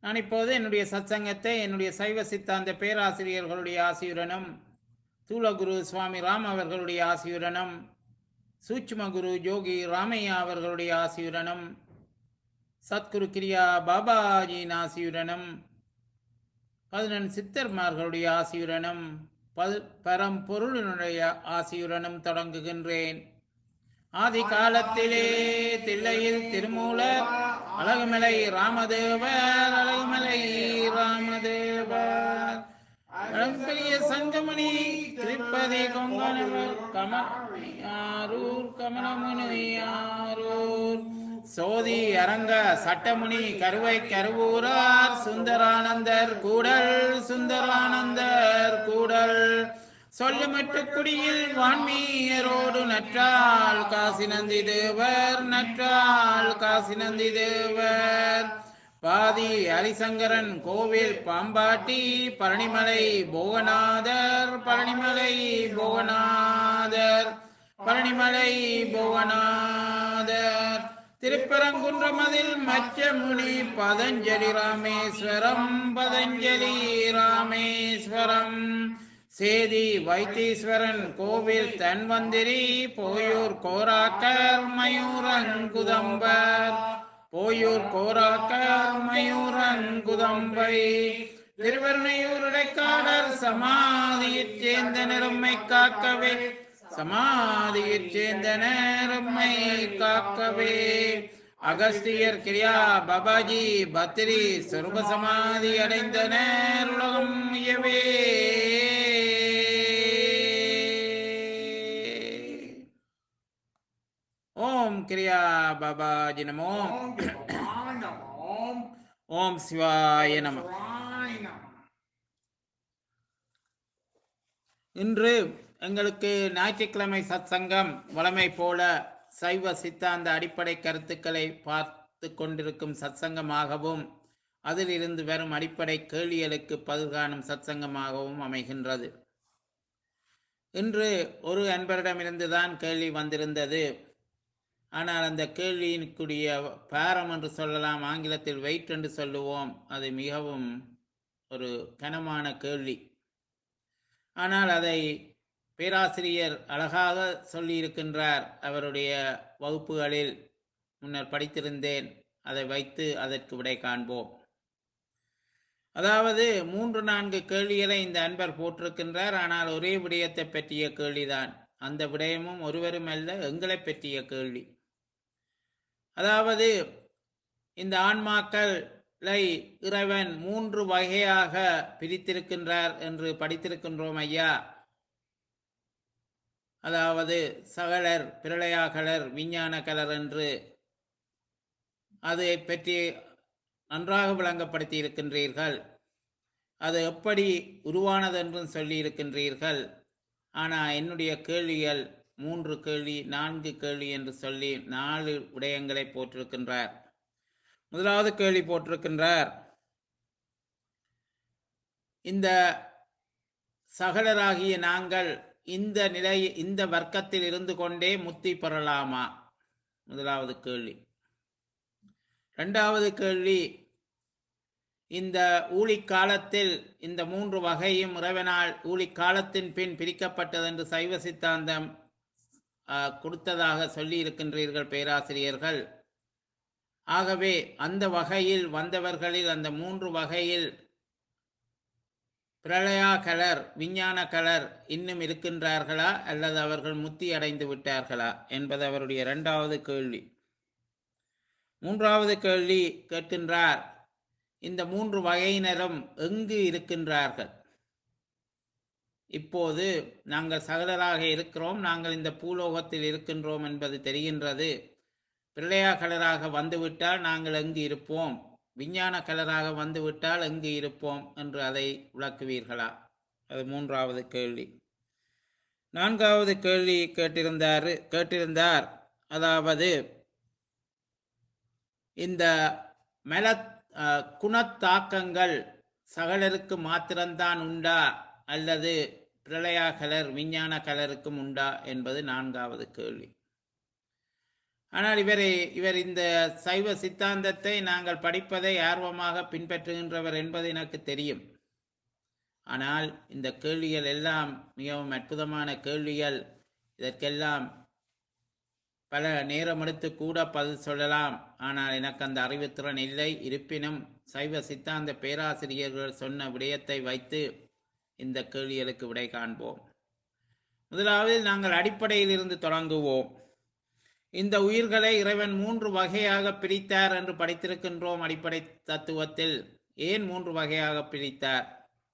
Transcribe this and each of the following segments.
நான் இப்போது என்னுடைய சத்சங்கத்தை என்னுடைய சைவ சித்தாந்த பேராசிரியர்களுடைய ஆசியுடனும் தூலகுரு சுவாமி ராம் அவர்களுடைய ஆசியுடனும் சூட்சும குரு ஜோகி ராமையா அவர்களுடைய ஆசியுடனும் சத்குரு கிரியா பாபாஜியின் ஆசியுடனும் பதினெண் சித்தர்மார்களுடைய ஆசியுடனும் பல் பரம் பொருளினுடைய ஆசியுடனும் தொடங்குகின்றேன் ஆதி காலத்திலே தில்லையில் திருமூலர் அழகுமலை ராமதேவர் அழகுமலை ராமதேவர் அழகிய சங்கமணி திருப்பதி கொங்கணவர் கமலூர் கமலமுனியாரூர் சோதி அரங்க சட்டமுனி கருவை கருவூரார் சுந்தரானந்தர் கூடல் சுந்தரானந்தர் கூடல் சொல்லுமட்டு குடியில் வான்மீயரோடு நற்றால் காசி நந்தி தேவர் நற்றால் காசி நந்தி தேவர் பாதி ஹரிசங்கரன் கோவில் பாம்பாட்டி பழனிமலை போகநாதர் பழனிமலை போகநாதர் பழனிமலை போகநாதர் திருப்பரங்குன்றமதில் மச்சமுனி பதஞ்சலி ராமேஸ்வரம் பதஞ்சலி ராமேஸ்வரம் சேதி வைத்தீஸ்வரன் கோவில் தன்வந்திரி போயூர் கோராக்கர் மயூரங்குதம்பர் போயூர் கோராக்கர் மயூரங்குதம்பை திருவருணையூர் இடைக்காடர் சமாதியைச் சேர்ந்த நிறம்மை காக்கவே சமாதியைச் சேர்ந்த நேரம்மை காக்கவே அகஸ்தியர் கிரியா பாபாஜி பத்ரி சொருப சமாதி அடைந்த நேர் உலகம் இயவே ஓம் கிரியா பாபாஜி நமோ ஓம் சிவாய நம. ஓம் ஓம் சிவாய நம சிவாய நம. இன்று எங்களுக்கு ஞாயிற்றுக்கிழமை சத்சங்கம் வழமை போல சைவ சித்தாந்த அடிப்படை கருத்துக்களை பார்த்து கொண்டிருக்கும் சத்சங்கமாகவும் அதிலிருந்து வரும் அடிப்படை கேள்விகளுக்கு பதில் காணும் சத்சங்கமாகவும் அமைகின்றது இன்று ஒரு அன்பரிடமிருந்து தான் கேள்வி வந்திருந்தது ஆனால் அந்த கேள்வியினுக்குரிய பாரம் என்று சொல்லலாம் ஆங்கிலத்தில் வெயிட் என்று சொல்லுவோம் அது மிகவும் ஒரு கனமான கேள்வி ஆனால் அதை பேராசிரியர் அழகாக சொல்லியிருக்கின்றார் அவருடைய வகுப்புகளில் முன்னர் படித்திருந்தேன் அதை வைத்து அதற்கு விடை காண்போம் அதாவது மூன்று நான்கு கேள்விகளை இந்த அன்பர் போட்டிருக்கின்றார் ஆனால் ஒரே விடயத்தை பற்றிய கேள்விதான் அந்த விடயமும் ஒருவரும் அல்ல எங்களை பற்றிய கேள்வி அதாவது இந்த ஆன்மாக்களை இறைவன் மூன்று வகையாக பிரித்திருக்கின்றார் என்று படித்திருக்கின்றோம் ஐயா அதாவது சகலர் பிரளயாகலர் விஞ்ஞான கலர் என்று அதை பற்றி நன்றாக விளங்கப்படுத்தி இருக்கின்றீர்கள் அது எப்படி உருவானது என்றும் சொல்லி இருக்கின்றீர்கள் ஆனால் என்னுடைய கேள்விகள் மூன்று கேள்வி நான்கு கேள்வி என்று சொல்லி நாலு விடயங்களை போட்டிருக்கின்றார் முதலாவது கேள்வி போட்டிருக்கின்றார் இந்த சகலராகிய நாங்கள் இந்த நிலை இந்த வர்க்கத்தில் இருந்து கொண்டே முத்தி பெறலாமா முதலாவது கேள்வி இரண்டாவது கேள்வி இந்த ஊழிக்காலத்தில் இந்த மூன்று வகையும் இறைவனால் ஊழிக்காலத்தின் பின் பிரிக்கப்பட்டது என்று சைவ சித்தாந்தம் ஆஹ், கொடுத்ததாக சொல்லி இருக்கின்றீர்கள் பேராசிரியர்கள் ஆகவே அந்த வகையில் வந்தவர்களில் அந்த மூன்று வகையில் பிரளயா கலர் விஞ்ஞான கலர் இன்னும் இருக்கின்றார்களா அல்லது அவர்கள் முத்தி அடைந்து விட்டார்களா என்பது அவருடைய இரண்டாவது கேள்வி மூன்றாவது கேள்வி கேட்கின்றார் இந்த மூன்று வகையினரும் எங்கு இருக்கின்றார்கள் இப்போது நாங்கள் சகலராக இருக்கிறோம் நாங்கள் இந்த பூலோகத்தில் இருக்கின்றோம் என்பது தெரிகின்றது பிரளயா கலராக வந்துவிட்டால் நாங்கள் எங்கு இருப்போம் விஞ்ஞான கலராக வந்துவிட்டால் எங்கு இருப்போம் என்று அதை விளக்குவீர்களா அது மூன்றாவது கேள்வி நான்காவது கேள்வி கேட்டிருந்தார் கேட்டிருந்தார் அதாவது இந்த மல அஹ், குணத்தாக்கங்கள் சகலருக்கு மாத்திரம்தான் உண்டா அல்லது பிரளயா கலர் விஞ்ஞான கலருக்கும் உண்டா என்பது நான்காவது கேள்வி ஆனால் இவரை இவர் இந்த சைவ சித்தாந்தத்தை நாங்கள் படிப்பதை ஆர்வமாக பின்பற்றுகின்றவர் என்பது எனக்கு தெரியும் ஆனால் இந்த கேள்விகள் எல்லாம் மிகவும் அற்புதமான கேள்விகள் இதற்கெல்லாம் பல நேரம் எடுத்து கூட பதில் சொல்லலாம் ஆனால் எனக்கு அந்த அறிவுத்திறன் இல்லை இருப்பினும் சைவ சித்தாந்த பேராசிரியர்கள் சொன்ன விடயத்தை வைத்து இந்த கேள்விகளுக்கு விடை காண்போம் முதலாவது நாங்கள் அடிப்படையில் இருந்து தொடங்குவோம் இந்த உயிர்களை இறைவன் மூன்று வகையாக பிரித்தார் என்று படித்திருக்கின்றோம் அடிப்படை தத்துவத்தில் ஏன் மூன்று வகையாக பிரித்தார்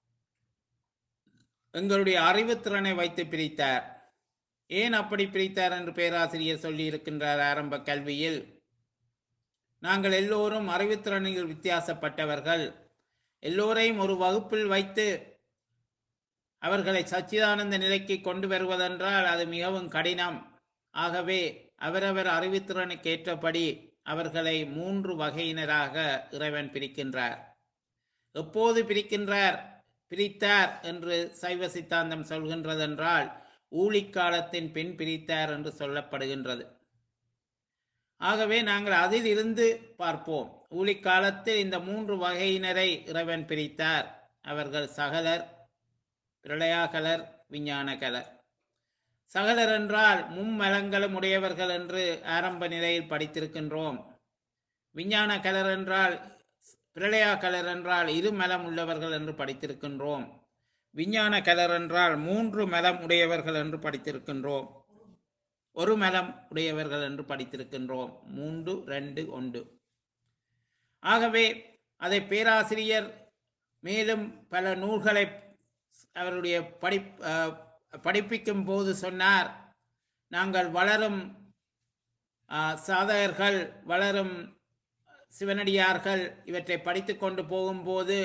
எங்களுடைய அறிவுத்திறனை வைத்து பிரித்தார் ஏன் அப்படி பிரித்தார் என்று பேராசிரியர் சொல்லி இருக்கின்றார் ஆரம்ப கல்வியில் நாங்கள் எல்லோரும் அறிவுத்திறனில் வித்தியாசப்பட்டவர்கள் எல்லோரையும் ஒரு வகுப்பில் வைத்து அவர்களை சச்சிதானந்த நிலைக்கு கொண்டு வருவதென்றால் அது மிகவும் கடினம் ஆகவே அவரவர் அறிவுத்திறனுக்கு ஏற்றபடி அவர்களை மூன்று வகையினராக இறைவன் பிரிக்கின்றார் எப்போது பிரிக்கின்றார் பிரித்தார் என்று சைவ சித்தாந்தம் சொல்கின்றதென்றால் ஊழிக்காலத்தின் பின் பிரித்தார் என்று சொல்லப்படுகின்றது ஆகவே நாங்கள் அதில் இருந்து பார்ப்போம் ஊழிக்காலத்தில் இந்த மூன்று வகையினரை இறைவன் பிரித்தார் அவர்கள் சகலர் பிரளயாகலர் விஞ்ஞானகலர் சகலர் என்றால் மும்மலங்களும் உடையவர்கள் என்று ஆரம்ப நிலையில் படித்திருக்கின்றோம் விஞ்ஞான கலர் என்றால் பிரளயா கலர் என்றால் இரு மலம் உள்ளவர்கள் என்று படித்திருக்கின்றோம் விஞ்ஞான கலர் என்றால் மூன்று மலம் உடையவர்கள் என்று படித்திருக்கின்றோம் ஒரு மலம் உடையவர்கள் என்று படித்திருக்கின்றோம் மூன்று ரெண்டு ஒன்று ஆகவே அதை பேராசிரியர் மேலும் பல நூல்களை அவருடைய படி அஹ், படிப்பிக்கும் போது சொன்னார் நாங்கள் வளரும் அஹ், சாதகர்கள் வளரும் சிவனடியார்கள் இவற்றை படித்து கொண்டு போகும்போது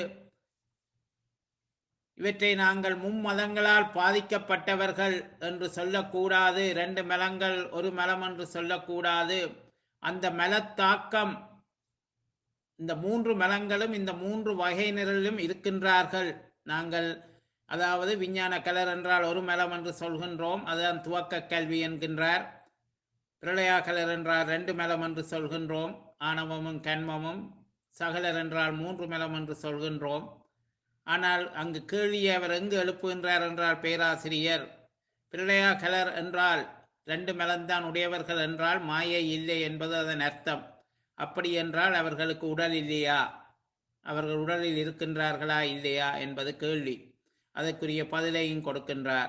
இவற்றை நாங்கள் மும்மதங்களால் பாதிக்கப்பட்டவர்கள் என்று சொல்லக்கூடாது ரெண்டு மலங்கள் ஒரு மலம் என்று சொல்லக்கூடாது அந்த மலத்தாக்கம் இந்த மூன்று மலங்களும் இந்த மூன்று வகையினரிலும் இருக்கின்றார்கள் நாங்கள் அதாவது விஞ்ஞான கலர் என்றால் ஒரு மலம் என்று சொல்கின்றோம் அதுதான் துவக்க கல்வி என்கின்றார் பிரளயா கலர் என்றால் ரெண்டு மலம் என்று சொல்கின்றோம் ஆணவமும் கண்மமும் சகலர் என்றால் மூன்று மலம் என்று சொல்கின்றோம் ஆனால் அங்கு கேள்வியை அவர் எங்கு எழுப்புகின்றார் என்றால் பேராசிரியர் பிரளயா கலர் என்றால் ரெண்டு மலம்தான் உடையவர்கள் என்றால் மாயை இல்லை என்பது அதன் அர்த்தம் அப்படி என்றால் அவர்களுக்கு உடல் இல்லையா அவர்கள் உடலில் இருக்கின்றார்களா இல்லையா என்பது கேள்வி அதற்குரிய பதிலையும் கொடுக்கின்றார்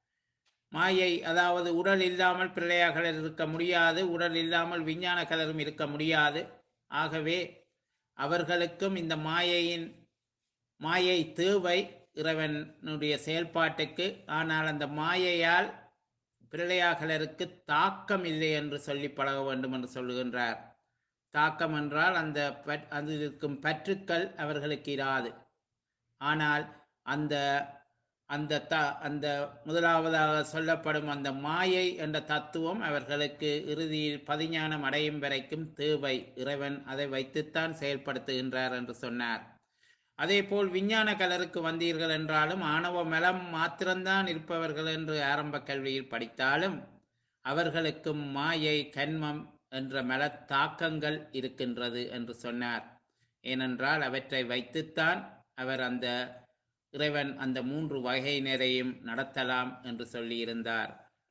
மாயை அதாவது உடல் இல்லாமல் பிரளயா கலர் இருக்க முடியாது உடல் இல்லாமல் விஞ்ஞான கலரும் இருக்க முடியாது ஆகவே அவர்களுக்கும் இந்த மாயையின் மாயை தேவை இறைவனுடைய செயல்பாட்டுக்கு ஆனால் அந்த மாயையால் பிரளயாகலருக்கு தாக்கம் இல்லை என்று சொல்லி பழக வேண்டும் என்று சொல்லுகின்றார் தாக்கம் என்றால் அந்த பற்- அதில் இருக்கும் பற்றுக்கள் அவர்களுக்கு இராது ஆனால் அந்த அந்த த அந்த முதலாவதாக சொல்லப்படும் அந்த மாயை என்ற தத்துவம் அவர்களுக்கு இறுதியில் பதிஞானம் அடையும் வரைக்கும் தேவை இறைவன் அதை வைத்துத்தான் செயல்படுத்துகின்றார் என்று சொன்னார் அதேபோல் விஞ்ஞான கலருக்கு வந்தீர்கள் என்றாலும் ஆணவ மலம் மாத்திரம்தான் இருப்பவர்கள் என்று ஆரம்ப கல்வியில் படித்தாலும் அவர்களுக்கும் மாயை கண்மம் என்ற மலத் தாக்கங்கள் இருக்கின்றது என்று சொன்னார் ஏனென்றால் அவற்றை வைத்துத்தான் அவர் அந்த இறைவன் அந்த மூன்று வகையினரையும் நடத்தலாம் என்று சொல்லியிருந்தார்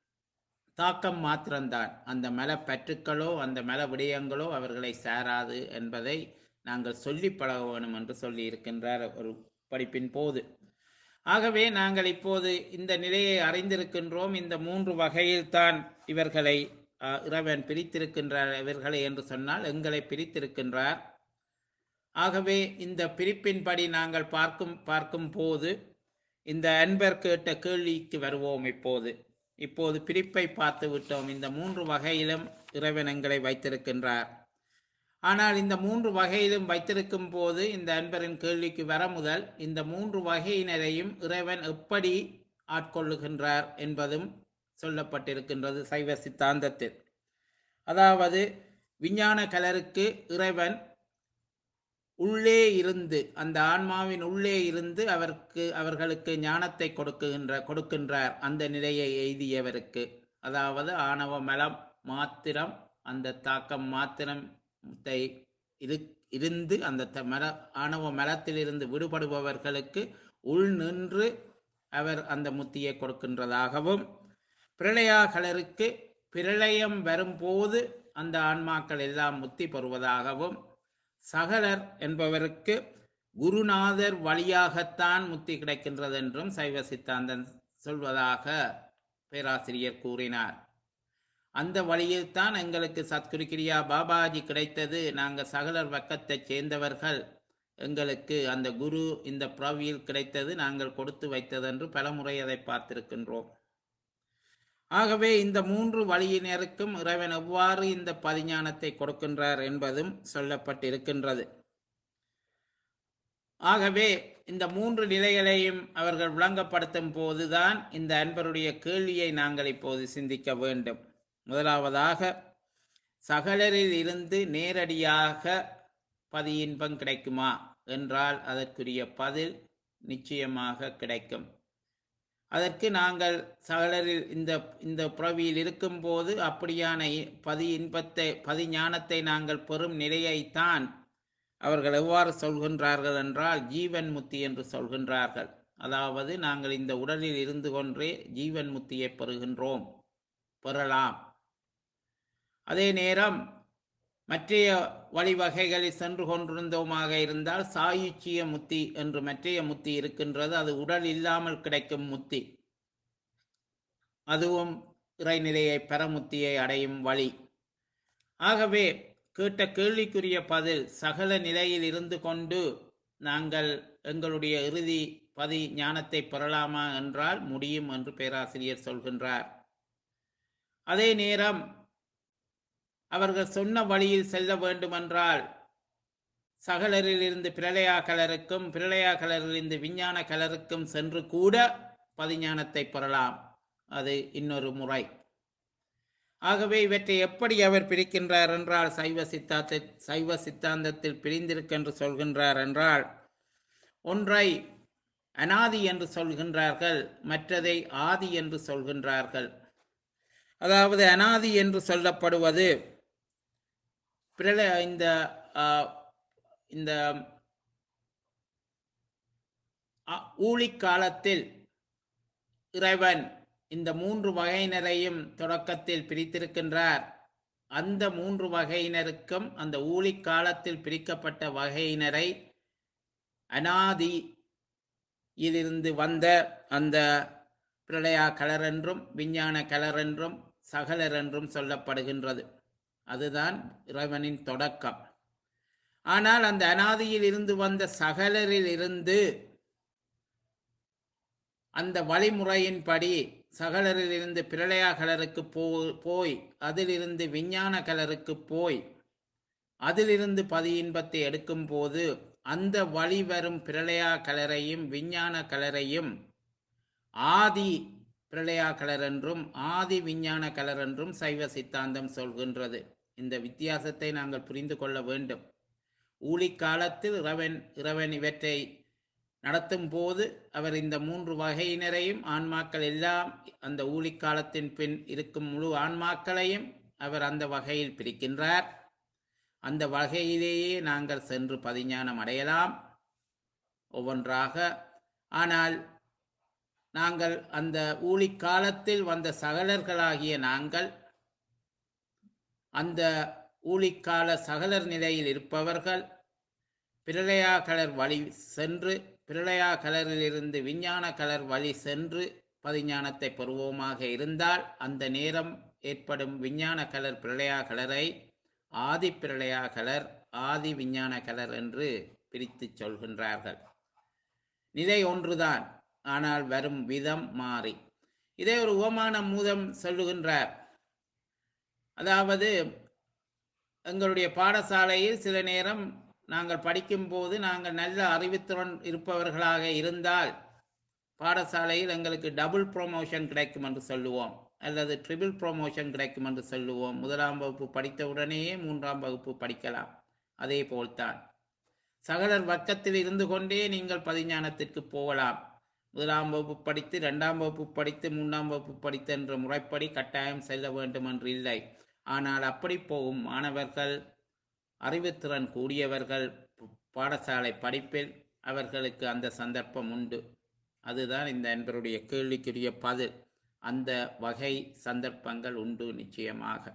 தாக்கம் மாத்திரம்தான் அந்த மல பற்றுக்களோ அந்த மல விடயங்களோ அவர்களை சாராது என்பதை நாங்கள் சொல்லி பழக வேணும் என்று சொல்லி இருக்கின்றார் ஒரு படிப்பின் போது ஆகவே நாங்கள் இப்போது இந்த நிலையை அறிந்திருக்கின்றோம் இந்த மூன்று வகையில்தான் இவர்களை அஹ், இறைவன் பிரித்திருக்கின்றார் இவர்களை என்று சொன்னால் எங்களை பிரித்திருக்கின்றார் ஆகவே இந்த பிரிப்பின்படி நாங்கள் பார்க்கும் பார்க்கும் போது இந்த அன்பர் கேட்ட கேள்விக்கு வருவோம் இப்போது இப்போது பிரிப்பை பார்த்து விட்டோம் இந்த மூன்று வகையிலும் இறைவன் எங்களை வைத்திருக்கின்றார் ஆனால் இந்த மூன்று வகையிலும் வைத்திருக்கும் போது இந்த அன்பரின் கேள்விக்கு வர முதல் இந்த மூன்று வகையினரையும் இறைவன் எப்படி ஆட்கொள்ளுகின்றார் என்பதும் சொல்லப்பட்டிருக்கின்றது சைவ சித்தாந்தத்தில் அதாவது விஞ்ஞான கலருக்கு இறைவன் உள்ளே இருந்து அந்த ஆன்மாவின் உள்ளே இருந்து அவருக்கு அவர்களுக்கு ஞானத்தை கொடுக்குகின்ற கொடுக்கின்றார் அந்த நிலையை எய்தியவருக்கு அதாவது ஆணவ மலம் மாத்திரம் அந்த தாக்கம் மாத்திரத்தை இரு இருந்து அந்த த- மர ஆணவ மலத்திலிருந்து விடுபடுபவர்களுக்கு உள் நின்று அவர் அந்த முத்தியை கொடுக்கின்றதாகவும் பிரளயாகலருக்கு பிரளயம் வரும்போது அந்த ஆன்மாக்கள் எல்லாம் முத்தி பெறுவதாகவும் சகலர் என்பவருக்கு குருநாதர் வழியாகத்தான் முத்தி கிடைக்கின்றது என்றும் சைவ சித்தாந்தன் சொல்வதாக பேராசிரியர் கூறினார் அந்த வழியில்தான் எங்களுக்கு சத்குரு கிரியா பாபாஜி கிடைத்தது நாங்கள் சகலர் வக்கத்தைச் சேர்ந்தவர்கள் எங்களுக்கு அந்த குரு இந்த பிரவியில் கிடைத்தது நாங்கள் கொடுத்து வைத்ததென்று பலமுறை அதை பார்த்திருக்கின்றோம் ஆகவே இந்த மூன்று வழியினருக்கும் இறைவன் எவ்வாறு இந்த பதிஞானத்தை கொடுக்கின்றார் என்பதும் சொல்லப்பட்டிருக்கின்றது ஆகவே இந்த மூன்று நிலைகளையும் அவர்கள் விளங்கப்படுத்தும் போதுதான் இந்த அன்பருடைய கேள்வியை நாங்கள் இப்போது சிந்திக்க வேண்டும் முதலாவதாக சகலரில் இருந்து நேரடியாக பதி இன்பம் கிடைக்குமா என்றால் அதற்குரிய பதில் நிச்சயமாக கிடைக்கும் அதற்கு நாங்கள் சகலரில் இந்த இந்த புறவியில் இருக்கும்போது அப்படியான இ- பதி இன்பத்தை பதி ஞானத்தை நாங்கள் பெறும் நிலையைத்தான் அவர்கள் எவ்வாறு சொல்கின்றார்கள் என்றால் ஜீவன் முத்தி என்று சொல்கின்றார்கள் அதாவது நாங்கள் இந்த உடலில் இருந்து கொண்டே ஜீவன் முத்தியை பெறுகின்றோம் பெறலாம் அதே நேரம் மற்றைய வழிவகைகளில் சென்று கொண்டிருந்தோமாக இருந்தால் சாயுச்சிய முத்தி என்று மற்றைய முத்தி இருக்கின்றது அது உடல் இல்லாமல் கிடைக்கும் முத்தி அதுவும் இறைநிலையை பெறமுத்தியை அடையும் வழி ஆகவே கேட்ட கேள்விக்குரிய பதில் சகல நிலையில் இருந்து கொண்டு நாங்கள் எங்களுடைய இறுதி பதி ஞானத்தை பெறலாமா என்றால் முடியும் என்று பேராசிரியர் சொல்கின்றார் அதே நேரம் அவர்கள் சொன்ன வழியில் செல்ல வேண்டுமென்றால் சகலரிலிருந்து பிரளயா கலருக்கும் பிரளயா கலரிலிருந்து விஞ்ஞான கலருக்கும் சென்று கூட பதிஞானத்தை பெறலாம் அது இன்னொரு முறை ஆகவே இவற்றை எப்படி அவர் பிரிக்கின்றார் என்றால் சைவ சித்தாந்த சைவ சித்தாந்தத்தில் பிரிந்திருக்கென்று சொல்கின்றார் என்றால் ஒன்றை அனாதி என்று சொல்கின்றார்கள் மற்றதை ஆதி என்று சொல்கின்றார்கள் அதாவது அனாதி என்று சொல்லப்படுவது பிரள இந்த ஆ, இந்த அ, ஊழிக் காலத்தில் இறைவன் இந்த மூன்று வகையினரையும் தொடக்கத்தில் பிரித்திருக்கின்றார் அந்த மூன்று வகையினருக்கும் அந்த ஊழிக் காலத்தில் பிரிக்கப்பட்ட வகையினரை அனாதியிலிருந்து வந்த அந்த பிரளயா கலர் என்றும் விஞ்ஞான கலர் என்றும் சகலர் என்றும் சொல்லப்படுகின்றது அதுதான் இறைவனின் தொடக்கம் ஆனால் அந்த அனாதியில் இருந்து வந்த சகலரில் இருந்து அந்த வழிமுறையின்படி சகலரில் இருந்து பிரளயா கலருக்கு போ போய் அதிலிருந்து விஞ்ஞான கலருக்கு போய் அதிலிருந்து பதி இன்பத்தை எடுக்கும் போது அந்த வழி வரும் பிரளயா கலரையும் விஞ்ஞான கலரையும் ஆதி பிரளயா கலர் என்றும் ஆதி விஞ்ஞான கலர் என்றும் சைவ சித்தாந்தம் சொல்கின்றது இந்த வித்தியாசத்தை நாங்கள் புரிந்து கொள்ள வேண்டும் ஊழிக் காலத்தில் இறைவன் இறைவன் இவற்றை நடத்தும் போது அவர் இந்த மூன்று வகையினரையும் ஆன்மாக்கள் எல்லாம் அந்த ஊழிக் காலத்தின் பின் இருக்கும் முழு ஆன்மாக்களையும் அவர் அந்த வகையில் பிரிக்கின்றார் அந்த வகையிலேயே நாங்கள் சென்று பதிஞானம் அடையலாம் ஒவ்வொன்றாக ஆனால் நாங்கள் அந்த ஊழிக் காலத்தில் வந்த சகலர்களாகிய நாங்கள் அந்த ஊழிக்கால சகலர் நிலையில் இருப்பவர்கள் பிரளயா கலர் வழி சென்று பிரளயா கலரிலிருந்து விஞ்ஞான கலர் வழி சென்று பதிஞானத்தை பெறுவோமாக இருந்தால் அந்த நேரம் ஏற்படும் விஞ்ஞான கலர் பிரளயா கலரை ஆதி பிரளயா கலர் ஆதி விஞ்ஞான கலர் என்று பிரித்து சொல்கின்றார்கள் நிலை ஒன்றுதான் ஆனால் வரும் விதம் மாறி இதை ஒரு உவமான மூதம் சொல்லுகின்றார் அதாவது எங்களுடைய பாடசாலையில் சில நேரம் நாங்கள் படிக்கும்போது நாங்கள் நல்ல அறிவுத்திறன் இருப்பவர்களாக இருந்தால் பாடசாலையில் எங்களுக்கு டபுள் ப்ரொமோஷன் கிடைக்கும் என்று சொல்லுவோம் அல்லது ட்ரிபிள் ப்ரொமோஷன் கிடைக்கும் என்று சொல்லுவோம் முதலாம் வகுப்பு படித்த உடனேயே மூன்றாம் வகுப்பு படிக்கலாம் அதே போல்தான் சகலர் வர்க்கத்தில் இருந்து கொண்டே நீங்கள் பதிஞானத்திற்கு போகலாம் முதலாம் வகுப்பு படித்து இரண்டாம் வகுப்பு படித்து மூன்றாம் வகுப்பு படித்து என்ற முறைப்படி கட்டாயம் செல்ல வேண்டும் என்று இல்லை ஆனால் அப்படி போகும் மாணவர்கள் அறிவுத்திறன் கூடியவர்கள் ப- பாடசாலை படிப்பில் அவர்களுக்கு அந்த சந்தர்ப்பம் உண்டு அதுதான் இந்த அன்பருடைய கேள்விக்குரிய பதில் அந்த வகை சந்தர்ப்பங்கள் உண்டு நிச்சயமாக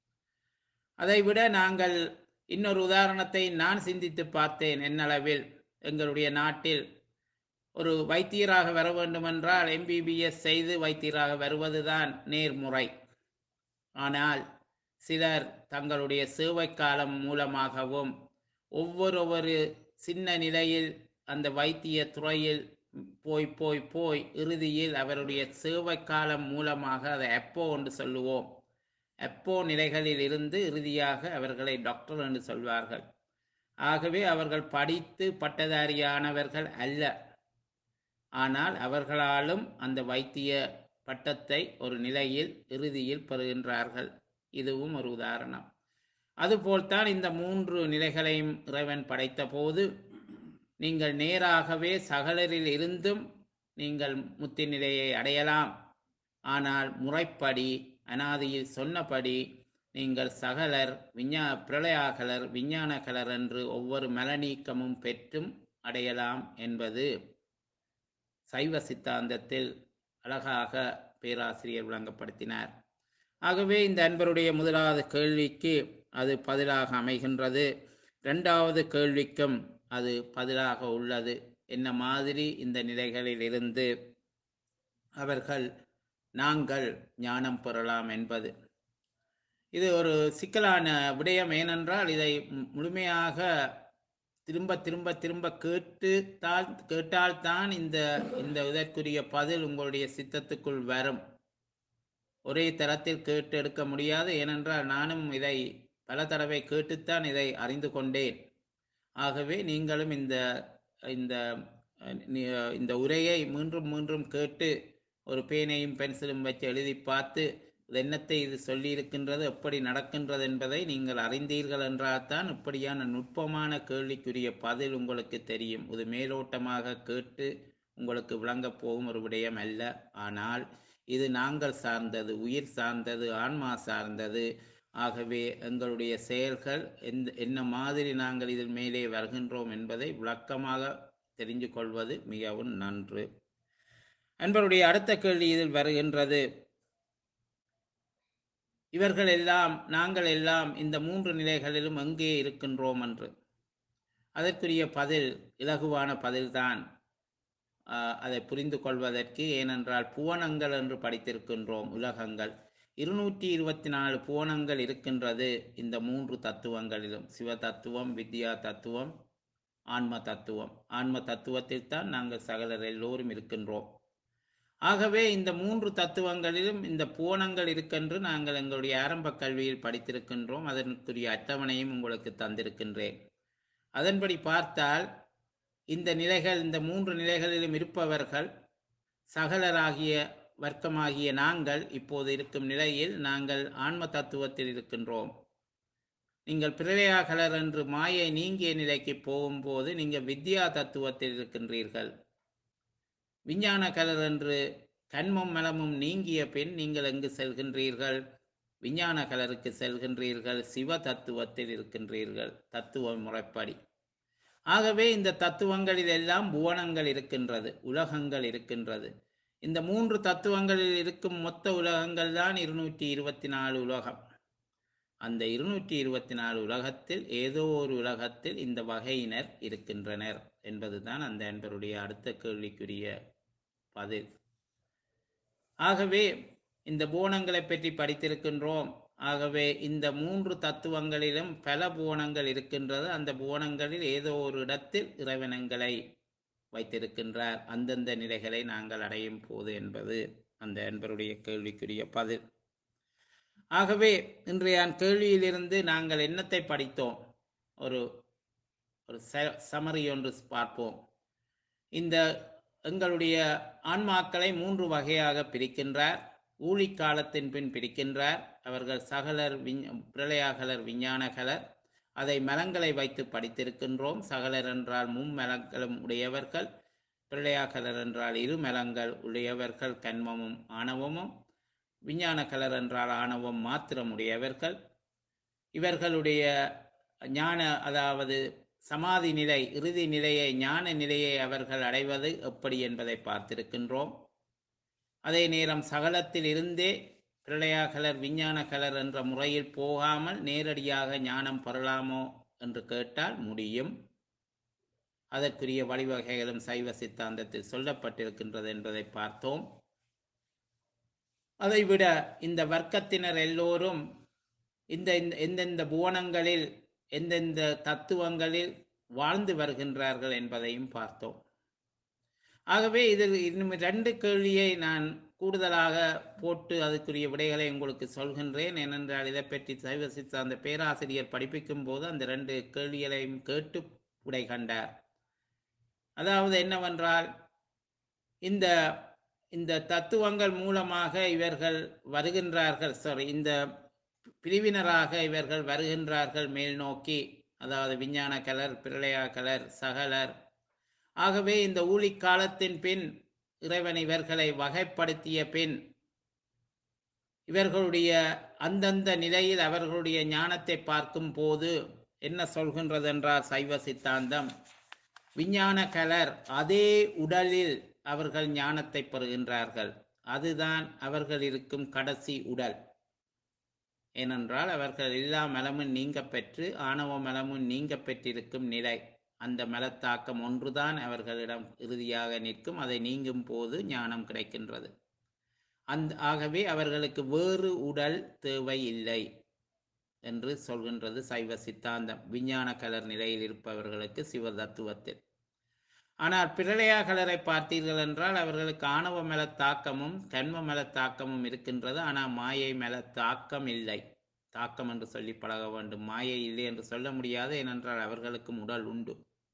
அதைவிட நாங்கள் இன்னொரு உதாரணத்தை நான் சிந்தித்து பார்த்தேன் என்னளவில் எங்களுடைய நாட்டில் ஒரு வைத்தியராக வர வேண்டுமென்றால் எம்பிபிஎஸ் செய்து வைத்தியராக வருவதுதான் நேர்முறை ஆனால் சிலர் தங்களுடைய சேவை காலம் மூலமாகவும் ஒவ்வொரு சின்ன நிலையில் அந்த வைத்திய துறையில் போய் போய் போய் இறுதியில் அவருடைய சேவை காலம் மூலமாக அதை எப்போ என்று சொல்லுவோம் எப்போ நிலைகளில் இருந்து இறுதியாக அவர்களை டாக்டர் என்று சொல்வார்கள் ஆகவே அவர்கள் படித்து பட்டதாரியானவர்கள் அல்ல ஆனால் அவர்களாலும் அந்த வைத்திய பட்டத்தை ஒரு நிலையில் இறுதியில் பெறுகின்றார்கள் இதுவும் ஒரு உதாரணம் அதுபோல்தான் இந்த மூன்று நிலைகளையும் இறைவன் படைத்த போது நீங்கள் நேராகவே சகலரில் இருந்தும் நீங்கள் முத்தி நிலையை அடையலாம் ஆனால் முறைப்படி அனாதியில் சொன்னபடி நீங்கள் சகலர் விஞ்ஞா பிரளயாகலர் விஞ்ஞானகலர் என்று ஒவ்வொரு மலநீக்கமும் பெற்றும் அடையலாம் என்பது சைவ சித்தாந்தத்தில் அழகாக பேராசிரியர் விளங்கப்படுத்தினார் ஆகவே இந்த அன்பருடைய முதலாவது கேள்விக்கு அது பதிலாக அமைகின்றது இரண்டாவது கேள்விக்கும் அது பதிலாக உள்ளது என்ன மாதிரி இந்த நிலைகளில் இருந்து அவர்கள் நாங்கள் ஞானம் பெறலாம் என்பது இது ஒரு சிக்கலான விடயம் ஏனென்றால் இதை மு- முழுமையாக திரும்ப திரும்ப திரும்ப கேட்டு தான் கேட்டால்தான் இந்த இந்த இதற்குரிய பதில் உங்களுடைய சித்தத்துக்குள் வரும் ஒரே தரத்தில் கேட்டு எடுக்க முடியாது ஏனென்றால் நானும் இதை பல தடவை கேட்டுத்தான் இதை அறிந்து கொண்டேன் ஆகவே நீங்களும் இந்த இந்த அஹ், நி- இந்த உரையை மீண்டும் மீண்டும் கேட்டு ஒரு பேனையும் பென்சிலும் வச்சு எழுதி பார்த்து இது என்னத்தை இது சொல்லியிருக்கின்றது எப்படி நடக்கின்றது என்பதை நீங்கள் அறிந்தீர்கள் என்றால்தான் இப்படியான நுட்பமான கேள்விக்குரிய பதில் உங்களுக்கு தெரியும் இது மேலோட்டமாக கேட்டு உங்களுக்கு விளங்கப் போகும் ஒரு விடயம் அல்ல ஆனால் இது நாங்கள் சார்ந்தது உயிர் சார்ந்தது ஆன்மா சார்ந்தது ஆகவே எங்களுடைய செயல்கள் எந்த என்ன மாதிரி நாங்கள் இதில் மேலே வருகின்றோம் என்பதை விளக்கமாக தெரிந்து கொள்வது மிகவும் நன்று அன்பருடைய அடுத்த கேள்வி இதில் வருகின்றது இவர்கள் எல்லாம் நாங்கள் எல்லாம் இந்த மூன்று நிலைகளிலும் எங்கே இருக்கின்றோம் என்று அதற்குரிய பதில் இலகுவான பதில்தான் ஆஹ், அதை புரிந்து கொள்வதற்கு ஏனென்றால் புவனங்கள் என்று படித்திருக்கின்றோம் உலகங்கள் இருநூற்றி இருபத்தி நாலு புவனங்கள் இருக்கின்றது இந்த மூன்று தத்துவங்களிலும் சிவ தத்துவம் வித்யா தத்துவம் ஆன்ம தத்துவம் ஆன்ம தத்துவத்தில் தான் நாங்கள் சகலர் எல்லோரும் இருக்கின்றோம் ஆகவே இந்த மூன்று தத்துவங்களிலும் இந்த புவனங்கள் இருக்கென்று நாங்கள் எங்களுடைய ஆரம்ப கல்வியில் படித்திருக்கின்றோம் அதற்குரிய அட்டவணையும் உங்களுக்கு தந்திருக்கின்றேன் அதன்படி பார்த்தால் இந்த நிலைகள் இந்த மூன்று நிலைகளிலும் இருப்பவர்கள் சகலராகிய வர்க்கமாகிய நாங்கள் இப்போது இருக்கும் நிலையில் நாங்கள் ஆன்ம தத்துவத்தில் இருக்கின்றோம் நீங்கள் பிரளயாகலர் என்று மாயை நீங்கிய நிலைக்கு போகும்போது நீங்கள் வித்யா தத்துவத்தில் இருக்கின்றீர்கள் விஞ்ஞான கலர் என்று கண்மம் மலமும் நீங்கிய பின் நீங்கள் எங்கு செல்கின்றீர்கள் விஞ்ஞான கலருக்கு செல்கின்றீர்கள் சிவ தத்துவத்தில் இருக்கின்றீர்கள் தத்துவ முறைப்படி ஆகவே இந்த தத்துவங்களில் எல்லாம் புவனங்கள் இருக்கின்றது உலகங்கள் இருக்கின்றது இந்த மூன்று தத்துவங்களில் இருக்கும் மொத்த உலகங்கள் தான் இருநூற்றி இருபத்தி நாலு உலகம் அந்த இருநூற்றி இருபத்தி நாலு உலகத்தில் ஏதோ ஒரு உலகத்தில் இந்த வகையினர் இருக்கின்றனர் என்பதுதான் அந்த அன்பருடைய அடுத்த கேள்விக்குரிய பதில் ஆகவே இந்த புவனங்களை பற்றி படித்திருக்கின்றோம் ஆகவே இந்த மூன்று தத்துவங்களிலும் பல புவனங்கள் இருக்கின்றது அந்த புவனங்களில் ஏதோ ஒரு இடத்தில் இறைவனங்களை வைத்திருக்கின்றார் அந்தந்த நிலைகளை நாங்கள் அடையும் போது என்பது அந்த அன்பருடைய கேள்விக்குரிய பதில் ஆகவே இன்றைய கேள்வியிலிருந்து நாங்கள் என்னத்தை படித்தோம் ஒரு ஒரு சமரி ஒன்று பார்ப்போம் இந்த எங்களுடைய ஆன்மாக்களை மூன்று வகையாக பிரிக்கின்றார் ஊழி காலத்தின் பின் பிரிக்கின்றார் அவர்கள் சகலர் விஞ் பிரளயாகலர் விஞ்ஞானகலர் அதை மலங்களை வைத்து படித்திருக்கின்றோம் சகலர் என்றால் மும்மலங்களும் உடையவர்கள் பிரளயாகலர் என்றால் இரு மலங்கள் உடையவர்கள் கண்மமும் ஆணவமும் விஞ்ஞான கலர் என்றால் ஆணவம் மாத்திரமுடையவர்கள் இவர்களுடைய ஞான அதாவது சமாதி நிலை இறுதி நிலையை ஞான நிலையை அவர்கள் அடைவது எப்படி என்பதை பார்த்திருக்கின்றோம் அதே நேரம் சகலத்தில் இருந்தே பிரளயா கலர் விஞ்ஞான கலர் என்ற முறையில் போகாமல் நேரடியாக ஞானம் பெறலாமோ என்று கேட்டால் முடியும் அதற்குரிய வழிவகைகளும் சைவ சித்தாந்தத்தில் சொல்லப்பட்டிருக்கின்றது என்பதை பார்த்தோம் அதைவிட இந்த வர்க்கத்தினர் எல்லோரும் இந்த இந்த- எந்தெந்த புவனங்களில் எந்தெந்த தத்துவங்களில் வாழ்ந்து வருகின்றார்கள் என்பதையும் பார்த்தோம் ஆகவே இதில் இன்னும் ரெண்டு கேள்வியை நான் கூடுதலாக போட்டு அதுக்குரிய விடைகளை உங்களுக்கு சொல்கின்றேன் ஏனென்றால் இதை பற்றி சைவ சித்தாந்த பேராசிரியர் படிப்பிக்கும் போது அந்த ரெண்டு கேள்விகளையும் கேட்டு விடை கண்டார் அதாவது என்னவென்றால் இந்த இந்த தத்துவங்கள் மூலமாக இவர்கள் வருகின்றார்கள் சாரி இந்த பிரிவினராக இவர்கள் வருகின்றார்கள் மேல் நோக்கி அதாவது விஞ்ஞான கலர் பிரளயா கலர் சகலர் ஆகவே இந்த ஊழிக் காலத்தின் பின் இறைவன் இவர்களை வகைப்படுத்திய பின் இவர்களுடைய அந்தந்த நிலையில் அவர்களுடைய ஞானத்தை பார்க்கும் போது என்ன சொல்கின்றது என்றால் சைவ சித்தாந்தம் விஞ்ஞான கலர் அதே உடலில் அவர்கள் ஞானத்தை பெறுகின்றார்கள் அதுதான் அவர்கள் இருக்கும் கடைசி உடல் ஏனென்றால் அவர்கள் எல்லா மலமும் நீங்க பெற்று ஆணவ மலமும் நீங்க பெற்றிருக்கும் நிலை அந்த மலத்தாக்கம் ஒன்றுதான் அவர்களிடம் இறுதியாக நிற்கும் அதை நீங்கும் போது ஞானம் கிடைக்கின்றது அந்த ஆகவே அவர்களுக்கு வேறு உடல் தேவை இல்லை என்று சொல்கின்றது சைவ சித்தாந்தம் விஞ்ஞான கலர் நிலையில் இருப்பவர்களுக்கு சிவ தத்துவத்தில் ஆனால் பிரளயா கலரை பார்த்தீர்கள் என்றால் அவர்களுக்கு ஆணவ மல தாக்கமும் கண்ம மல தாக்கமும் இருக்கின்றது ஆனால் மாயை மல தாக்கம் இல்லை தாக்கம் என்று சொல்லி பழக வேண்டும் மாயை இல்லை என்று சொல்ல முடியாது ஏனென்றால் அவர்களுக்கும் உடல் உண்டு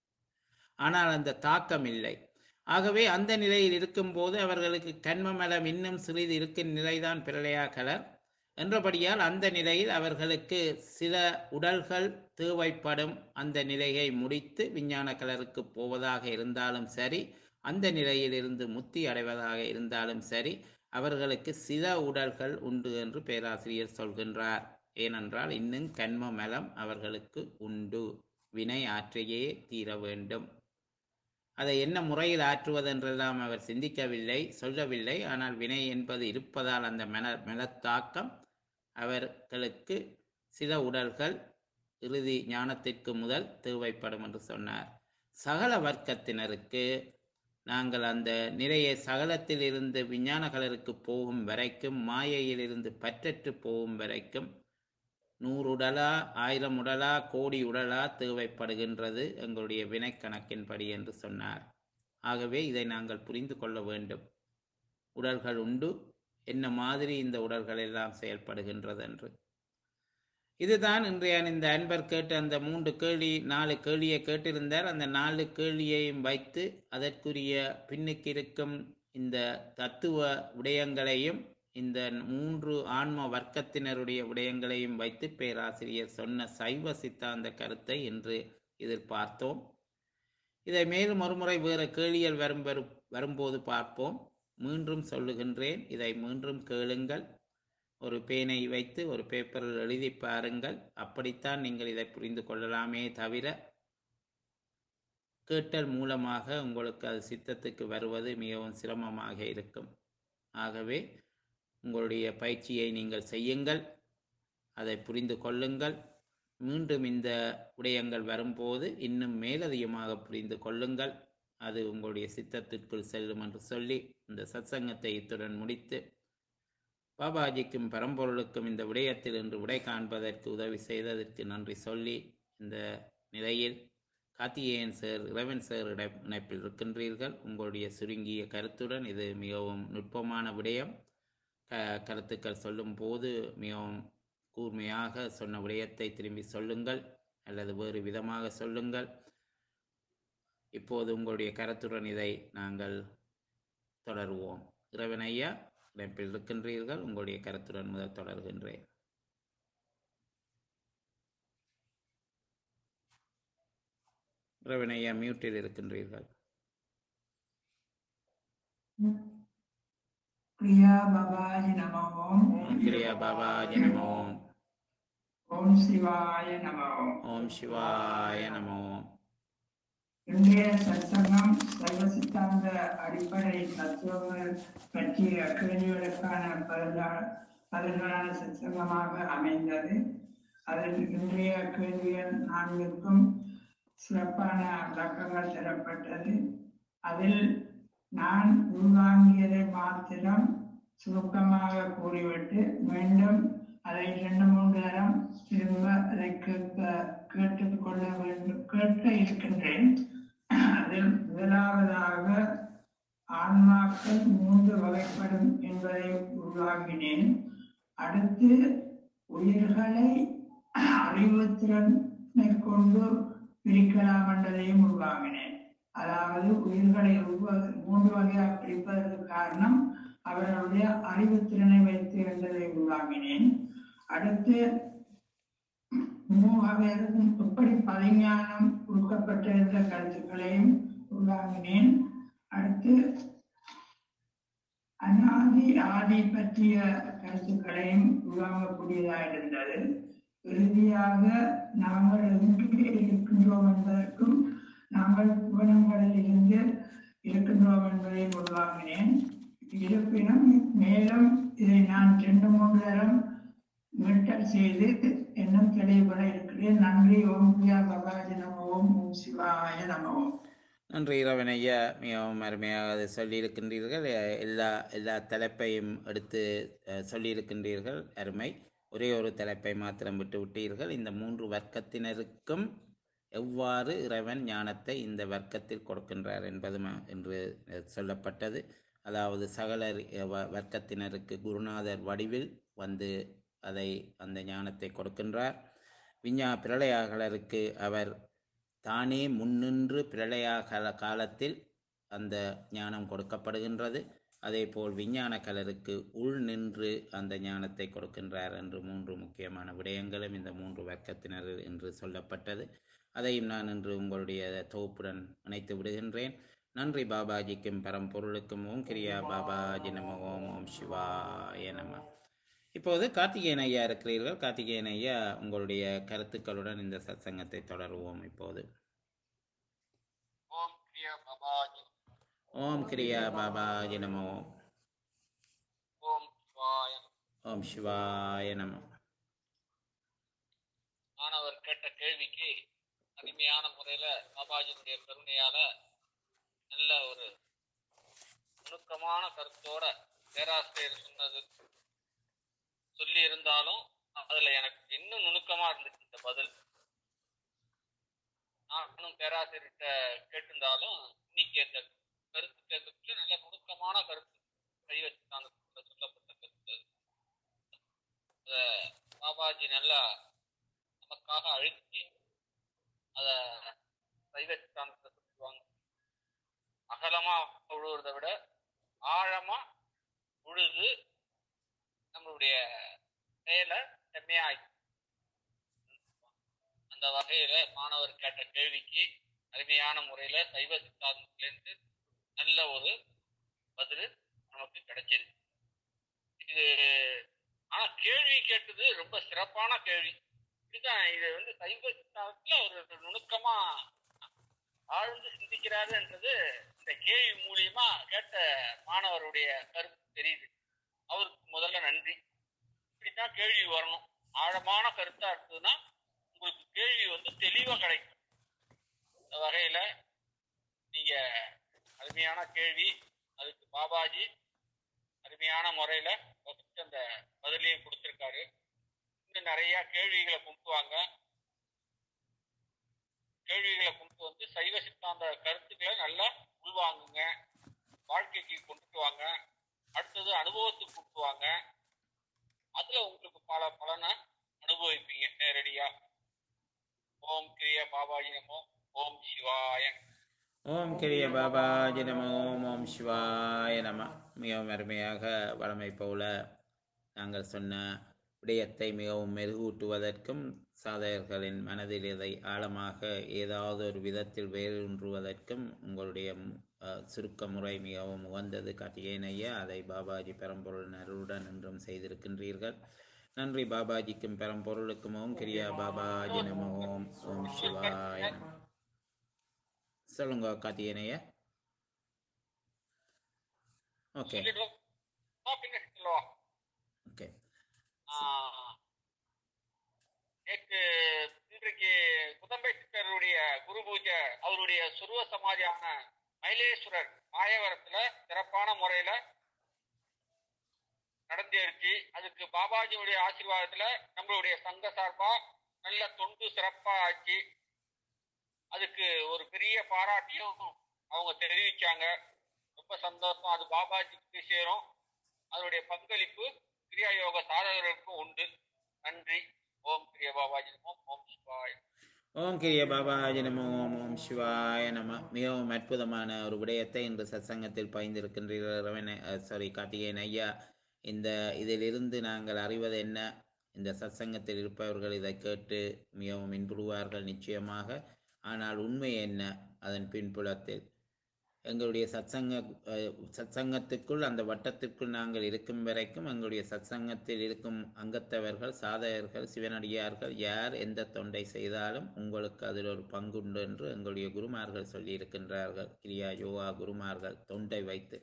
ஆனால் அந்த தாக்கம் இல்லை ஆகவே அந்த நிலையில் இருக்கும்போது அவர்களுக்கு கண்ம மலம் இன்னும் சிறிது இருக்கும் நிலைதான் பிரளயா கலர் என்றபடியால் அந்த நிலையில் அவர்களுக்கு சில உடல்கள் தேவைப்படும் அந்த நிலையை முடித்து விஞ்ஞான கலருக்கு போவதாக இருந்தாலும் சரி அந்த நிலையில் இருந்து முத்தி அடைவதாக இருந்தாலும் சரி அவர்களுக்கு சில உடல்கள் உண்டு என்று பேராசிரியர் சொல்கின்றார் ஏனென்றால் இன்னும் கண்ம மலம் அவர்களுக்கு உண்டு வினை ஆற்றையே தீர வேண்டும் அதை என்ன முறையில் ஆற்றுவதென்றெல்லாம் அவர் சிந்திக்கவில்லை சொல்லவில்லை ஆனால் வினை என்பது இருப்பதால் அந்த மன மலத்தாக்கம் அவர்களுக்கு சில உடல்கள் இறுதி ஞானத்திற்கு முதல் தேவைப்படும் என்று சொன்னார் சகல வர்க்கத்தினருக்கு நாங்கள் அந்த நிலையை சகலத்தில் இருந்து விஞ்ஞான கலருக்கு போகும் வரைக்கும் மாயையிலிருந்து பற்றற்று போகும் வரைக்கும் நூறு உடலா ஆயிரம் உடலா கோடி உடலா தேவைப்படுகின்றது எங்களுடைய வினைக்கணக்கின்படி என்று சொன்னார் ஆகவே இதை நாங்கள் புரிந்து கொள்ள வேண்டும் உடல்கள் உண்டு என்ன மாதிரி இந்த உடல்கள் எல்லாம் செயல்படுகின்றது என்று இதுதான் இன்றைய இந்த அன்பர் கேட்ட அந்த மூன்று கேள்வி நாலு கேள்வியை கேட்டிருந்தார் அந்த நாலு கேள்வியையும் வைத்து அதற்குரிய பின்னுக்கு இருக்கும் இந்த தத்துவ விடயங்களையும் இந்த மூன்று ஆன்ம வர்க்கத்தினருடைய விடயங்களையும் வைத்து பேராசிரியர் சொன்ன சைவ சித்தாந்த கருத்தை இன்று இதில் பார்த்தோம் இதை மேலும் ஒருமுறை வேறு கேள்விகள் வரும் வரும் வரும்போது பார்ப்போம் மீண்டும் சொல்லுகின்றேன் இதை மீண்டும் கேளுங்கள் ஒரு பேனை வைத்து ஒரு பேப்பரில் எழுதி பாருங்கள் அப்படித்தான் நீங்கள் இதை புரிந்து கொள்ளலாமே தவிர கேட்டல் மூலமாக உங்களுக்கு அது சித்தத்துக்கு வருவது மிகவும் சிரமமாக இருக்கும் ஆகவே உங்களுடைய பயிற்சியை நீங்கள் செய்யுங்கள் அதை புரிந்து கொள்ளுங்கள் மீண்டும் இந்த விடயங்கள் வரும்போது இன்னும் மேலதிகமாக புரிந்து கொள்ளுங்கள் அது உங்களுடைய சித்தத்திற்குள் செல்லும் என்று சொல்லி இந்த சத்சங்கத்தை இத்துடன் முடித்து பாபாஜிக்கும் பரம்பொருளுக்கும் இந்த விடயத்தில் இன்று விடை காண்பதற்கு உதவி செய்ததற்கு நன்றி சொல்லி இந்த நிலையில் கார்த்திகேயன் சார் இறைவன் சார் இட இணைப்பில் இருக்கின்றீர்கள் உங்களுடைய சுருங்கிய கருத்துடன் இது மிகவும் நுட்பமான விடயம் க கருத்துக்கள் சொல்லும் போது மிகவும் கூர்மையாக சொன்ன விடயத்தை திரும்பி சொல்லுங்கள் அல்லது வேறு விதமாக சொல்லுங்கள் இப்போது உங்களுடைய கருத்துடன் இதை நாங்கள் தொடருவோம் இறைவன் ஐயா இணைப்பில் இருக்கின்றீர்கள் உங்களுடைய கருத்துடன் முதல் தொடர்கின்றேன் இறைவன் ஐயா மியூட்டில் இருக்கின்றீர்கள் கிரியா பபாஜி நம ஓம் ஓம் கிரியா பாபாஜி நம ஓம் ஓம் சிவாய நம ஓம் ஓம் சிவாய நம ஓம் இன்றைய சத்சங்கம் சைவ சித்தாந்த அடிப்படை தத்துவங்கள் பற்றிய கேள்விகளுக்கான பதிலா- பதில்களான சத்சங்கமாக அமைந்தது அதில் இன்றைய கேள்விகள் நான்கிற்கும் சிறப்பான விளக்கங்கள் தரப்பட்டது அதில் நான் உள்வாங்கியதை மாத்திரம் சுருக்கமாக கூறிவிட்டு மீண்டும் அதை இரண்டு மூன்று தரம் திரும்ப அதை கேட்க கேட்டுக் கொள்ள வேண்டும் கேட்க இருக்கின்றேன் அதில் முதலாவதாக ஆன்மாக்கள் மூன்று வகைப்படும் என்பதை உருவாக்கினேன் அடுத்து உயிர்களை அறிவுத்திறனை கொண்டு பிரிக்கலாம் என்றதையும் உருவாக்கினேன் அதாவது உயிர்களை உருவ- மூன்று வகையாக பிரிப்பதற்கு காரணம் அவர்களுடைய அறிவுத்திறனை வைத்து என்பதை உருவாக்கினேன் அடுத்து மூவகைக்கும் எப்படி பதிஞானம் கொடுக்கப்பட்டிருந்த கருத்துக்களையும் உருவாக்கினேன் அடுத்து அனாதி ஆதி பற்றிய கருத்துக்களையும் உருவாகக்கூடியதாக இருந்தது இறுதியாக நாங்கள் எங்கே இருக்கின்றோம் என்பதற்கும் நாங்கள் புவனங்களில் இருந்து இருக்கின்றோம் என்பதையும் உருவாக்கினேன் இருப்பினும் மேலும் இதை நான் ரெண்டு மூன்று தரம் மீட்டல் செய்து இன்னும் தெளிவுபட இருக்கிறேன் நன்றி ஓம் பிரியா பபாஜி நம ஓம் ஓம் சிவாய நம ஓம் நன்றி இரவன் ஐயா மிகவும் அருமையாக அதை சொல்லியிருக்கின்றீர்கள் எ- எல்லா எல்லா தலைப்பையும் எடுத்து அஹ், சொல்லியிருக்கின்றீர்கள் அருமை ஒரே ஒரு தலைப்பை மாத்திரம் விட்டு விட்டீர்கள் இந்த மூன்று வர்க்கத்தினருக்கும் எவ்வாறு இறைவன் ஞானத்தை இந்த வர்க்கத்தில் கொடுக்கின்றார் என்பது ம- என்று அஹ், சொல்லப்பட்டது அதாவது சகல ரி- வ- வர்க்கத்தினருக்கு குருநாதர் வடிவில் வந்து அதை அந்த ஞானத்தை கொடுக்கின்றார் விஞ்ஞா பிரளயாகலருக்கு அவர் தானே முன்னின்று பிரளயா கால காலத்தில் அந்த ஞானம் கொடுக்கப்படுகின்றது அதேபோல் விஞ்ஞான கலருக்கு உள் நின்று அந்த ஞானத்தை கொடுக்கின்றார் என்று மூன்று முக்கியமான விடயங்களும் இந்த மூன்று வர்க்கத்தினர் என்று சொல்லப்பட்டது அதையும் நான் இன்று உங்களுடைய தொகுப்புடன் இணைத்து விடுகின்றேன் நன்றி பாபாஜிக்கும் பரம்பொருளுக்கும் ஓம் கிரியா பாபாஜி நம ஓம் ஓம் சிவாய நம இப்போது கார்த்திகேயன் ஐயா இருக்கிறீர்கள் கார்த்திகேயன் ஐயா உங்களுடைய கருத்துக்களுடன் இந்த சத்சங்கத்தை தொடருவோம் இப்போது ஓம் கிரியா பாபாஜி ஓம் கிரியா பாபாஜி நம ஓம் ஓம் சிவாய ஓம் சிவாய நம மாணவர் கேட்ட கேள்விக்கு அருமையான முறையில பாபாஜியுடைய கருணையால நல்ல ஒரு நுணுக்கமான கருத்தோட பேராசிரியர் சொன்னது சொல்லி இருந்தாலும் அதுல எனக்கு இன்னும் நுணுக்கமா இருந்துச்சு இந்த பதில் நானும் பேராசிரியர்கிட்ட கேட்டிருந்தாலும் இன்னைக்கு அந்த கருத்து கேட்கறதுல நல்ல நுணுக்கமான கருத்து கை வச்சுட்டாங்க சொல்லப்பட்ட கருத்து அத பாபாஜி நல்லா நமக்காக அழுத்தி அத சைவசித்தாந்தத்தை சொல்லுவாங்க அகலமா உழுவுறதை விட ஆழமா உழுது நம்மளுடைய செயலை செம்மையாய் அந்த வகையில மாணவர் கேட்ட கேள்விக்கு அருமையான முறையில சைவ சித்தாந்தத்திலிருந்து நல்ல ஒரு பதில் நமக்கு கிடைச்சது இது ஆனா கேள்வி கேட்டது ரொம்ப சிறப்பான கேள்வி இதுதான் இது வந்து சைவ சித்தாந்தத்துல ஒரு நுணுக்கமா ஆழ்ந்து சிந்திக்கிறாருன்றது இந்த கேள்வி மூலியமா கேட்ட மாணவருடைய கருத்து தெரியுது அவருக்கு முதல்ல நன்றி இப்படித்தான் கேள்வி வரணும் ஆழமான கருத்தா இருந்ததுன்னா உங்களுக்கு கேள்வி வந்து தெளிவா கிடைக்கும் இந்த வகையில நீங்க அருமையான கேள்வி அதுக்கு பாபாஜி அருமையான முறையில first அந்த பதிலையும் கொடுத்திருக்காரு இன்னும் நிறைய கேள்விகளை கும்பிடுவாங்க கேள்விகளை கொண்டு வந்து சைவ சித்தாந்த கருத்துக்களை நல்லா உள்வாங்குங்க வாழ்க்கைக்கு கொண்டுட்டு வாங்க அடுத்தது அனுபவத்துக்கு கொண்டு வாங்க அதுல உங்களுக்கு பல பலனை அனுபவிப்பீங்க நேரடியா ஓம் கிரிய பாபாஜி நமோ ஓம் சிவாய ஓம் கிரிய பாபாஜி நம ஓம் ஓம் சிவாய நம மிகவும் அருமையாக வளமை போல நாங்கள் சொன்ன விடயத்தை மிகவும் மெருகூட்டுவதற்கும் சாதகர்களின் மனதில் இதை ஆழமாக ஏதாவது ஒரு விதத்தில் வேரூன்றுவதற்கும் உங்களுடைய அஹ், சுருக்க முறை மிகவும் உகந்தது காட்டியேன் ஐயா அதை பாபாஜி பெரம்பொருள் அருளுடன் என்றும் செய்திருக்கின்றீர்கள் நன்றி பாபாஜிக்கும் பெரம்பொருளுக்கும் ஓம் கிரியா பாபாஜி நம ஓம் ஓம் சிவாய நம சொல்லுங்க கார்த்திகேயன் ஐயா ஓகே சொல்லிடுவோம் பின்னாடி சொல்லவா ஓகே ஆஹ், நேற்று இன்றைக்கு குதம்பை சித்தருடைய குரு பூஜை அவருடைய சுருவ சமாதியான மயிலேஸ்வரர் மாயவரத்துல சிறப்பான முறையில நடந்தேறிச்சு அதுக்கு பாபாஜியுடைய ஆசீர்வாதத்துல நம்மளுடைய சங்க சார்பா நல்ல தொண்டு சிறப்பா ஆச்சு அதுக்கு ஒரு பெரிய பாராட்டியும் அவங்க தெரிவிச்சாங்க ரொம்ப சந்தோஷம் அது பாபாஜிக்கு சேரும் அதனுடைய பங்களிப்பு கிரியா யோக சாதகர்களுக்கும் உண்டு நன்றி ஓம் கிரியா பாபாஜி ஓம் ஓம் சிவாய் ஓம் கிரிய பாபாஜி நம ஓம் ஓம் சிவாய நம மிகவும் அற்புதமான ஒரு விடயத்தை இன்று சத்சங்கத்தில் பாய்ந்திருக்கின்றீர்கள் ரவண சாரி கார்த்திகேயன் ஐயா இந்த இதிலிருந்து நாங்கள் அறிவது என்ன இந்த சத்சங்கத்தில் இருப்பவர்கள் இதை கேட்டு மிகவும் இன்புறுவார்கள் நிச்சயமாக ஆனால் உண்மை என்ன அதன் பின்புலத்தில் எங்களுடைய சத்சங்க அஹ், சத்சங்கத்துக்குள் அந்த வட்டத்திற்குள் நாங்கள் இருக்கும் வரைக்கும் எங்களுடைய சத்சங்கத்தில் இருக்கும் அங்கத்தவர்கள் சாதகர்கள் சிவனடியார்கள் யார் எந்த தொண்டை செய்தாலும் உங்களுக்கு அதில் ஒரு பங்குண்டு என்று எங்களுடைய குருமார்கள் சொல்லியிருக்கின்றார்கள் கிரியா யோகா குருமார்கள் தொண்டை வைத்து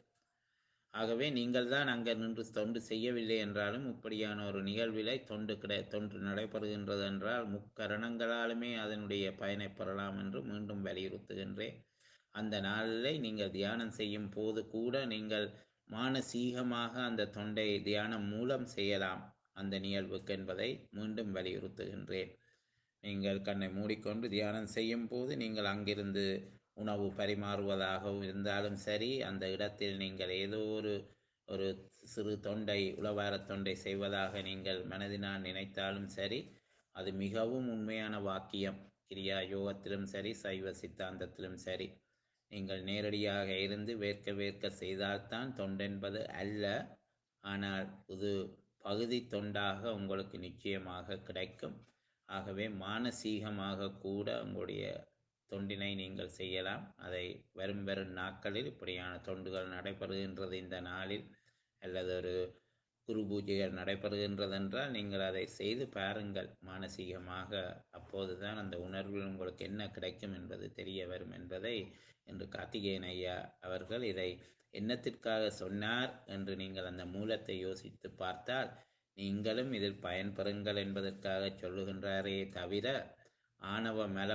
ஆகவே நீங்கள் தான் அங்கே நின்று தொண்டு செய்யவில்லை என்றாலும் இப்படியான ஒரு நிகழ்விலை தொண்டு கிடை தொண்டு நடைபெறுகின்றது என்றால் முக்கரணங்களாலுமே அதனுடைய பயனை பெறலாம் என்று மீண்டும் வலியுறுத்துகின்றேன் அந்த நாளில் நீங்கள் தியானம் செய்யும் போது கூட நீங்கள் மானசீகமாக அந்த தொண்டை தியானம் மூலம் செய்யலாம் அந்த நிகழ்வுக்கு என்பதை மீண்டும் வலியுறுத்துகின்றேன் நீங்கள் கண்ணை மூடிக்கொண்டு தியானம் செய்யும் போது நீங்கள் அங்கிருந்து உணவு பரிமாறுவதாகவும் இருந்தாலும் சரி அந்த இடத்தில் நீங்கள் ஏதோ ஒரு ஒரு சிறு தொண்டை உளவார தொண்டை செய்வதாக நீங்கள் மனதினால் நினைத்தாலும் சரி அது மிகவும் உண்மையான வாக்கியம் கிரியா யோகத்திலும் சரி சைவ சித்தாந்தத்திலும் சரி நீங்கள் நேரடியாக இருந்து வேர்க்க வேர்க்க செய்தால்தான் தொண்டென்பது அல்ல ஆனால் இது பகுதி தொண்டாக உங்களுக்கு நிச்சயமாக கிடைக்கும் ஆகவே மானசீகமாக கூட உங்களுடைய தொண்டினை நீங்கள் செய்யலாம் அதை வரும் வரும் நாட்களில் இப்படியான தொண்டுகள் நடைபெறுகின்றது இந்த நாளில் அல்லது ஒரு குரு பூஜைகள் நடைபெறுகின்றதென்றால் நீங்கள் அதை செய்து பாருங்கள் மானசீகமாக அப்போதுதான் அந்த உணர்வில் உங்களுக்கு என்ன கிடைக்கும் என்பது தெரிய வரும் என்பதை இன்று கார்த்திகேயன் ஐயா அவர்கள் இதை என்னத்திற்காக சொன்னார் என்று நீங்கள் அந்த மூலத்தை யோசித்து பார்த்தால் நீங்களும் இதில் பயன்பெறுங்கள் என்பதற்காக சொல்லுகின்றாரே தவிர ஆணவ மல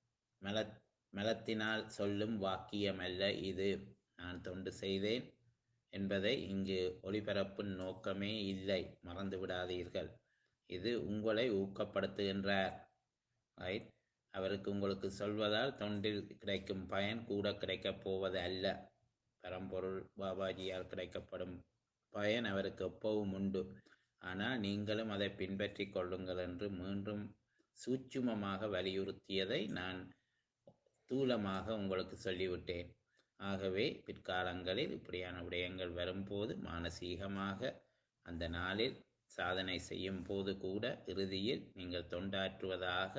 மல மலத்தினால் சொல்லும் வாக்கியமல்ல இது நான் தொண்டு செய்தேன் என்பதை இங்கு ஒளிபரப்பின் நோக்கமே இல்லை மறந்து விடாதீர்கள் இது உங்களை ஊக்கப்படுத்துகின்றார் ரைட் அவருக்கு உங்களுக்கு சொல்வதால் தொண்டில் கிடைக்கும் பயன் கூட கிடைக்கப் போவது அல்ல பரம்பொருள் பாபாஜியால் கிடைக்கப்படும் பயன் அவருக்கு எப்பவும் உண்டு ஆனால் நீங்களும் அதை பின்பற்றி கொள்ளுங்கள் என்று மீண்டும் சூட்சுமமாக வலியுறுத்தியதை நான் ஸ்தூலமாக உங்களுக்கு சொல்லிவிட்டேன் ஆகவே பிற்காலங்களில் இப்படியான விடயங்கள் வரும்போது மானசீகமாக அந்த நாளில் சாதனை செய்யும் போது கூட இறுதியில் நீங்கள் தொண்டாற்றுவதாக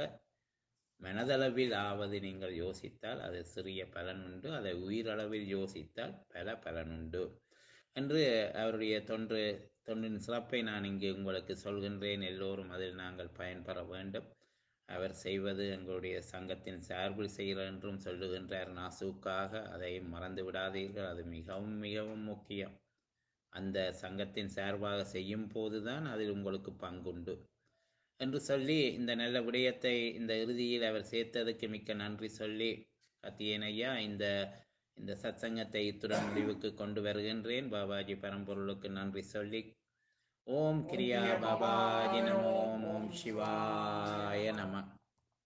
மனதளவில் ஆவது நீங்கள் யோசித்தால் அது சிறிய பலன் உண்டு அதை உயிரளவில் யோசித்தால் பல பலன் உண்டு என்று அவருடைய தொன்று தொண்டின் சிறப்பை நான் இங்கு உங்களுக்கு சொல்கின்றேன் எல்லோரும் அதில் நாங்கள் பயன்பெற வேண்டும் அவர் செய்வது எங்களுடைய சங்கத்தின் சார்பில் செய்கிறார் என்றும் சொல்லுகின்றார் நாசூக்காக அதை மறந்து விடாதீர்கள் அது மிகவும் மிகவும் முக்கியம் அந்த சங்கத்தின் சார்பாக செய்யும் போதுதான் அதில் உங்களுக்கு பங்குண்டு என்று சொல்லி இந்த நல்ல விடயத்தை இந்த இறுதியில் அவர் சேர்த்ததுக்கு மிக்க நன்றி சொல்லி கத்தியேன் ஐயா இந்த இந்த சத்சங்கத்தை இத்துடன் முடிவுக்கு கொண்டு வருகின்றேன் பாபாஜி பரம்பொருளுக்கு நன்றி சொல்லி ஓம் கிரியா பாபாஜி நமோ ஓம் சிவாய நம